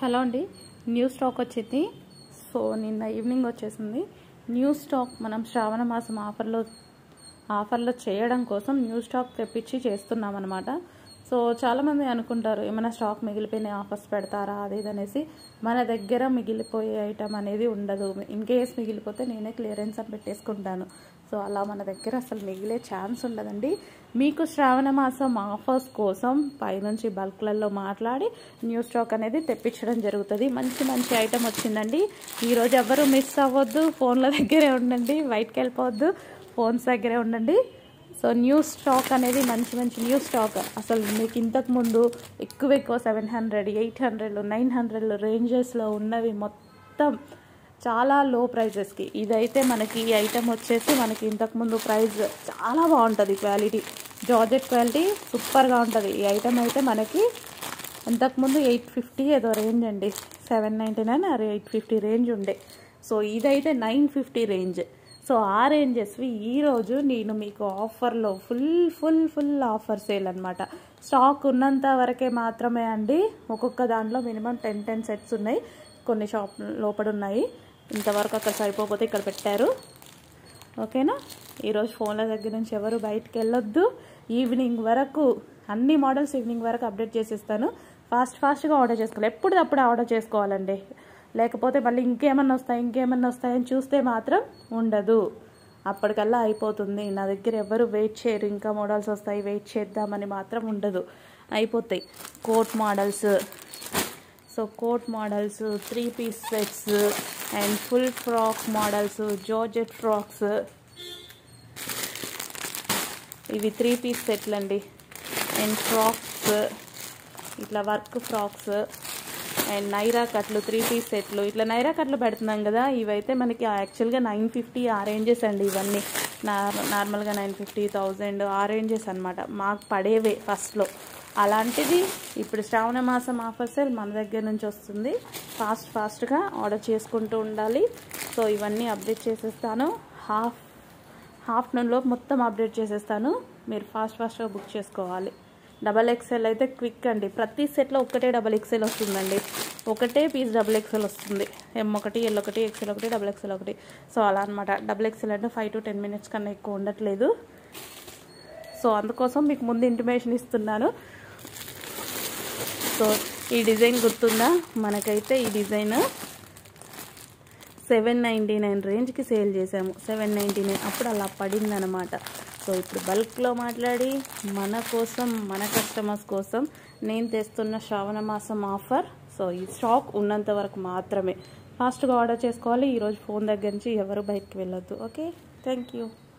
hello అండి new stock వచ్చింది so నిన్న ఈవినింగ్ వచ్చేసింది న్యూ స్టాక్ మనం శ్రావణ మాసం ఆఫర్లో ఆఫర్లో చేయడం కోసం న్యూ స్టాక్ తెప్పించి చేస్తున్నాం అనమాట సో చాలామంది అనుకుంటారు ఏమైనా స్టాక్ మిగిలిపోయిన ఆఫర్స్ పెడతారా అది ఇది అనేసి మన దగ్గర మిగిలిపోయే ఐటమ్ అనేది ఉండదు ఇన్ కేస్ మిగిలిపోతే నేనే క్లియరెన్స్ అని పెట్టేసుకుంటాను సో అలా మన దగ్గర అసలు మిగిలే ఛాన్స్ ఉండదండి మీకు శ్రావణ మాసం ఆఫర్స్ కోసం పైనుంచి బల్క్లలో మాట్లాడి న్యూ స్టాక్ అనేది తెప్పించడం జరుగుతుంది మంచి మంచి ఐటమ్ వచ్చిందండి ఈరోజు ఎవరు మిస్ అవ్వద్దు ఫోన్ల దగ్గరే ఉండండి బయటకు వెళ్ళిపోవద్దు ఫోన్స్ దగ్గరే ఉండండి సో న్యూ స్టాక్ అనేది మంచి మంచి న్యూ స్టాక్ అసలు మీకు ఇంతకు ముందు ఎక్కువ ఎక్కువ seven hundred eight hundred nine hundred రేంజెస్లో ఉన్నవి మొత్తం చాలా లో ప్రైజెస్కి ఇదైతే మనకి ఈ ఐటెం వచ్చేసి మనకి ఇంతకుముందు ప్రైస్ చాలా బాగుంటుంది క్వాలిటీ జార్జెట్ క్వాలిటీ సూపర్గా ఉంటుంది ఈ ఐటెం అయితే మనకి ఇంతకుముందు ఎయిట్ ఫిఫ్టీ ఏదో రేంజ్ అండి సెవెన్ నైంటీ నైన్ అరే ఎయిట్ ఫిఫ్టీ రేంజ్ ఉండే సో ఇదైతే నైన్ ఫిఫ్టీ రేంజ్ సో ఆ రేంజెస్వి ఈరోజు నేను మీకు ఆఫర్లో full full full offer sale అనమాట స్టాక్ ఉన్నంత వరకే మాత్రమే అండి ఒక్కొక్క దాంట్లో మినిమం టెన్ టెన్ సెట్స్ ఉన్నాయి కొన్ని షాప్ లోపల ఉన్నాయి ఇంతవరకు అక్కడ సరిపోతే ఇక్కడ పెట్టారు ఓకేనా ఈరోజు ఫోన్ల దగ్గర నుంచి ఎవరు బయటికి వెళ్ళొద్దు ఈవినింగ్ వరకు అన్ని మోడల్స్ ఈవినింగ్ వరకు అప్డేట్ చేసేస్తాను ఫాస్ట్ ఫాస్ట్గా ఆర్డర్ చేసుకోవాలి ఎప్పుడప్పుడు ఆర్డర్ చేసుకోవాలండి లేకపోతే మళ్ళీ ఇంకేమన్నా వస్తాయి ఇంకేమన్నా వస్తాయని చూస్తే మాత్రం ఉండదు అప్పటికల్లా అయిపోతుంది నా దగ్గర ఎవరు వెయిట్ చేయరు ఇంకా మోడల్స్ వస్తాయి వెయిట్ చేద్దామని మాత్రం ఉండదు అయిపోతాయి coat models so coat models three piece sets and full frock models georgette frocks ఇవి త్రీ పీస్ సెట్లు అండి అండ్ ఫ్రాక్స్ ఇట్లా వర్క్ ఫ్రాక్స్ అండ్ నైరా కట్లు త్రీ పీస్ సెట్లు ఇట్లా నైరా కట్లు పెడుతున్నాం కదా ఇవైతే మనకి యాక్చువల్గా నైన్ ఫిఫ్టీ ఆ రేంజెస్ అండి ఇవన్నీ నార్మల్గా నైన్ ఫిఫ్టీ థౌజండ్ ఆ రేంజెస్ అనమాట మాకు పడేవే ఫస్ట్లో అలాంటిది ఇప్పుడు శ్రావణ మాసం ఆఫర్ సేల్ మన దగ్గర నుంచి వస్తుంది ఫాస్ట్ ఫాస్ట్గా ఆర్డర్ చేసుకుంటూ ఉండాలి సో ఇవన్నీ అప్డేట్ చేసేస్తాను హాఫ్ హాఫ్టర్నూన్లో మొత్తం అప్డేట్ చేసేస్తాను మీరు ఫాస్ట్ ఫాస్ట్గా బుక్ చేసుకోవాలి డబల్ ఎక్సెల్ అయితే క్విక్ అండి ప్రతి సెట్లో ఒకటే డబల్ ఎక్సెల్ వస్తుందండి ఒకటే పీస్ డబుల్ ఎక్సెల్ వస్తుంది ఎం ఒకటి ఎల్ ఒకటి ఎక్సెల్ ఒకటి డబుల్ ఎక్సెల్ ఒకటి సో అలా అనమాట డబుల్ ఎక్సెల్ అంటే ఫైవ్ టు టెన్ మినిట్స్ కన్నా ఎక్కువ ఉండట్లేదు సో అందుకోసం మీకు ముందు ఇంటిమేషన్ ఇస్తున్నాను సో ఈ డిజైన్ గుర్తుందా మనకైతే ఈ డిజైన్ సెవెన్ నైంటీ నైన్ రేంజ్కి సేల్ చేసాము సెవెన్ నైంటీ నైన్ అప్పుడు అలా పడిందనమాట సో ఇప్పుడు బల్క్లో మాట్లాడి మన కోసం మన కస్టమర్స్ కోసం నేను తెస్తున్న శ్రావణ మాసం ఆఫర్ సో ఈ స్టాక్ ఉన్నంత వరకు మాత్రమే ఫాస్ట్గా ఆర్డర్ చేసుకోవాలి ఈరోజు ఫోన్ దగ్గర నుంచి ఎవరు బయటకు వెళ్ళొద్దు ఓకే థ్యాంక్ యూ